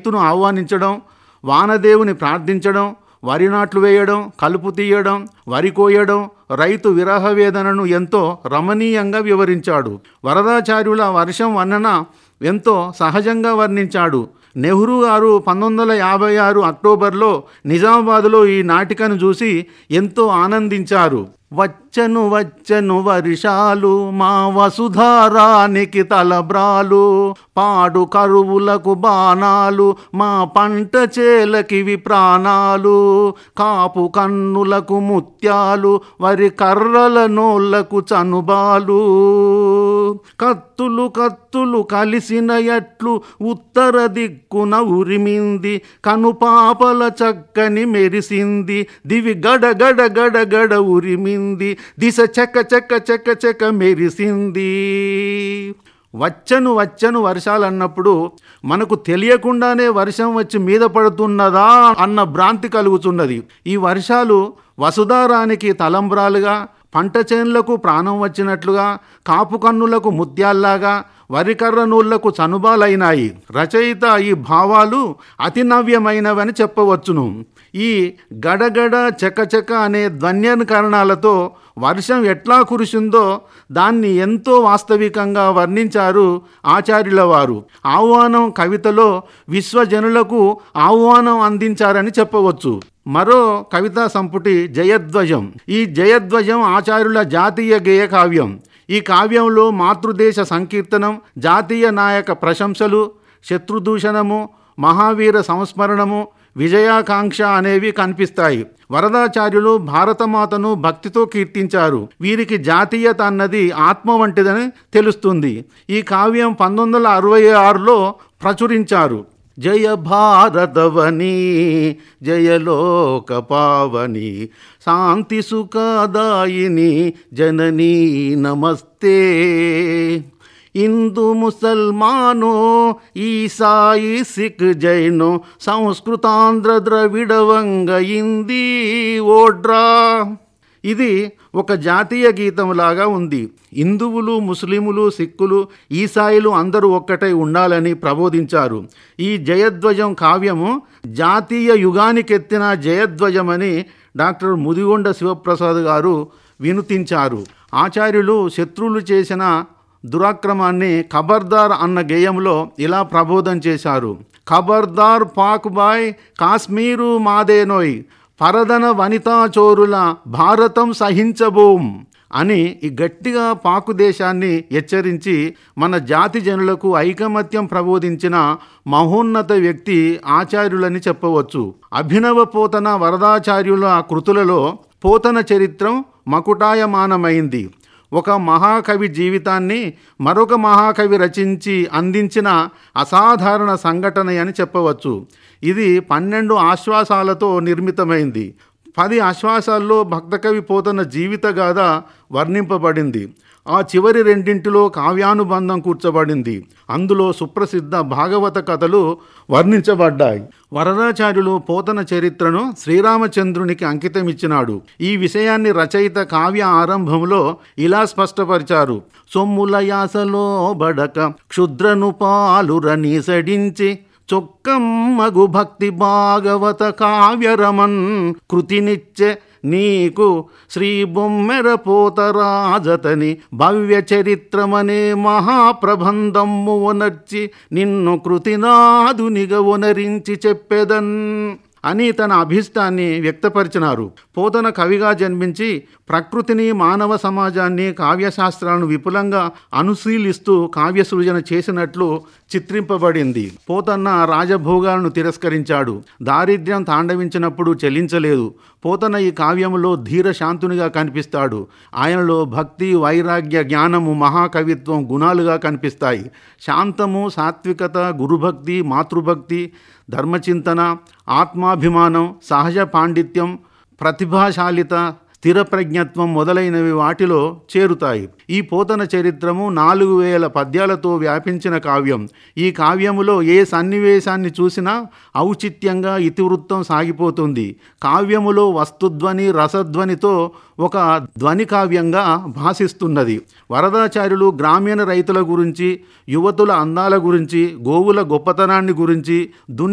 రైతును ఆహ్వానించడం వానదేవుని ప్రార్థించడం వరి నాట్లు వేయడం కలుపు తీయడం వరి కోయడం రైతు విరహ వేదనను ఎంతో రమణీయంగా వివరించాడు వరదాచార్యుల వర్షం వర్ణన ఎంతో సహజంగా వర్ణించాడు నెహ్రూ గారు పంతొమ్మిది వందల యాభై ఆరు అక్టోబర్లో నిజామాబాద్లో ఈ నాటికను చూసి ఎంతో ఆనందించారు వచ్చను వచ్చను వర్షాలు మా వసుధారానికి తలబ్రాలు పాడు కరువులకు బాణాలు మా పంట చేలకివి ప్రాణాలు కాపు కన్నులకు ముత్యాలు వరి కర్రల నోళ్లకు చనుబాలు కత్తులు కత్తులు కలిసిన ఎట్లు ఉత్తర దిక్కున ఉరిమింది కనుపాపల చక్కని మెరిసింది దివి గడ గడ గడ గడ ఉరిమింది దిశ చెక్క చెక్క చెక్క చెక్క మెరిసింది వచ్చను వచ్చను వర్షాలు అన్నప్పుడు మనకు తెలియకుండానే వర్షం వచ్చి మీద పడుతున్నదా అన్న భ్రాంతి కలుగుతున్నది ఈ వర్షాలు వసుధారానికి తలంబ్రాలుగా పంట చేన్లకు ప్రాణం వచ్చినట్లుగా కాపు కన్నులకు ముత్యాల్లాగా వరికర్ర నూళ్లకు చనుబాలైనాయి రచయిత ఈ భావాలు అతి నవ్యమైనవని చెప్పవచ్చును ఈ గడగడ చకచక అనే ధ్వన్యకరణాలతో వర్షం ఎట్లా కురిసిందో దాన్ని ఎంతో వాస్తవికంగా వర్ణించారు ఆచార్యుల వారు ఆహ్వానం కవితలో విశ్వజనులకు ఆహ్వానం అందించారని చెప్పవచ్చు మరో కవితా సంపుటి జయధ్వజం ఈ జయధ్వజం ఆచార్యుల జాతీయ గేయ కావ్యం ఈ కావ్యంలో మాతృదేశ సంకీర్తనం జాతీయ నాయక ప్రశంసలు శత్రుదూషణము మహావీర సంస్మరణము విజయాకాంక్ష అనేవి కనిపిస్తాయి వరదాచార్యులు భారతమాతను భక్తితో కీర్తించారు వీరికి జాతీయత అన్నది ఆత్మ వంటిదని తెలుస్తుంది ఈ కావ్యం పంతొమ్మిది వందల అరవై ఆరులో ప్రచురించారు జయ భారతవని జయలోక పావని శాంతి సుఖదాయిని జననీ నమస్తే హిందూ ముసల్మానో ఈసాయి సిక్ జైనో సంస్కృతాంధ్ర ద్రవిడ వంగ హిందీ ఓడ్రా ఇది ఒక జాతీయ గీతంలాగా ఉంది హిందువులు ముస్లిములు సిక్కులు ఈసాయిలు అందరూ ఒక్కటై ఉండాలని ప్రబోధించారు ఈ జయధ్వజం కావ్యము జాతీయ యుగానికెత్తిన జయధ్వజమని డాక్టర్ ముదిగొండ శివప్రసాద్ గారు వినుతించారు ఆచార్యులు శత్రువులు చేసిన దురాక్రమాన్ని ఖబర్దార్ అన్న గేయంలో ఇలా ప్రబోధం చేశారు ఖబర్దార్ పాక్ బాయ్ కాశ్మీరు మాదేనోయ్ పరదన వనితా చోరుల భారతం సహించబోం అని ఈ గట్టిగా పాకు దేశాన్ని హెచ్చరించి మన జాతి జనులకు ఐకమత్యం ప్రబోధించిన మహోన్నత వ్యక్తి ఆచార్యులని చెప్పవచ్చు అభినవ పోతన వరదాచార్యుల కృతులలో పోతన చరిత్రం మకుటాయమానమైంది ఒక మహాకవి జీవితాన్ని మరొక మహాకవి రచించి అందించిన అసాధారణ సంఘటన అని చెప్పవచ్చు ఇది పన్నెండు ఆశ్వాసాలతో నిర్మితమైంది పది ఆశ్వాసాల్లో భక్తకవి పోతన జీవిత గాథ వర్ణింపబడింది ఆ చివరి రెండింటిలో కావ్యానుబంధం కూర్చబడింది అందులో సుప్రసిద్ధ భాగవత కథలు వర్ణించబడ్డాయి వరదాచార్యులు పోతన చరిత్రను శ్రీరామచంద్రునికి అంకితమిచ్చినాడు ఈ విషయాన్ని రచయిత కావ్య ఆరంభంలో ఇలా స్పష్టపరిచారు సొమ్ముల యాసలో బడక క్షుద్రను పాలురని సడించి చొక్కమ్మగు భక్తి భాగవత కావ్యరమన్ కృతినిచ్చే నీకు శ్రీ బొమ్మెర పోతరాజతని భవ్య చరిత్రమనే మహాప్రబంధమ్ము ఒనర్చి నిన్ను కృతినాదునిగా ఒనరించి చెప్పెదన్ అని తన అభిష్టాన్ని వ్యక్తపరిచినారు పోతన కవిగా జన్మించి ప్రకృతిని మానవ సమాజాన్ని కావ్యశాస్త్రాలను విపులంగా అనుశీలిస్తూ కావ్య సృజన చేసినట్లు చిత్రింపబడింది పోతన్న రాజభోగాలను తిరస్కరించాడు దారిద్ర్యం తాండవించినప్పుడు చెల్లించలేదు పోతన ఈ కావ్యంలో ధీర శాంతునిగా కనిపిస్తాడు ఆయనలో భక్తి వైరాగ్య జ్ఞానము మహాకవిత్వం గుణాలుగా కనిపిస్తాయి శాంతము సాత్వికత గురుభక్తి మాతృభక్తి ధర్మచింతన ఆత్మాభిమానం సహజ పాండిత్యం ప్రతిభాశాలిత స్థిర ప్రజ్ఞత్వం మొదలైనవి వాటిలో చేరుతాయి ఈ పోతన చరిత్రము నాలుగు వేల పద్యాలతో వ్యాపించిన కావ్యం ఈ కావ్యములో ఏ సన్నివేశాన్ని చూసినా ఔచిత్యంగా ఇతివృత్తం సాగిపోతుంది కావ్యములో వస్తుధ్వని రసధ్వనితో ఒక ధ్వని కావ్యంగా భాసిస్తున్నది వరదాచార్యులు గ్రామీణ రైతుల గురించి యువతుల అందాల గురించి గోవుల గొప్పతనాన్ని గురించి దున్ని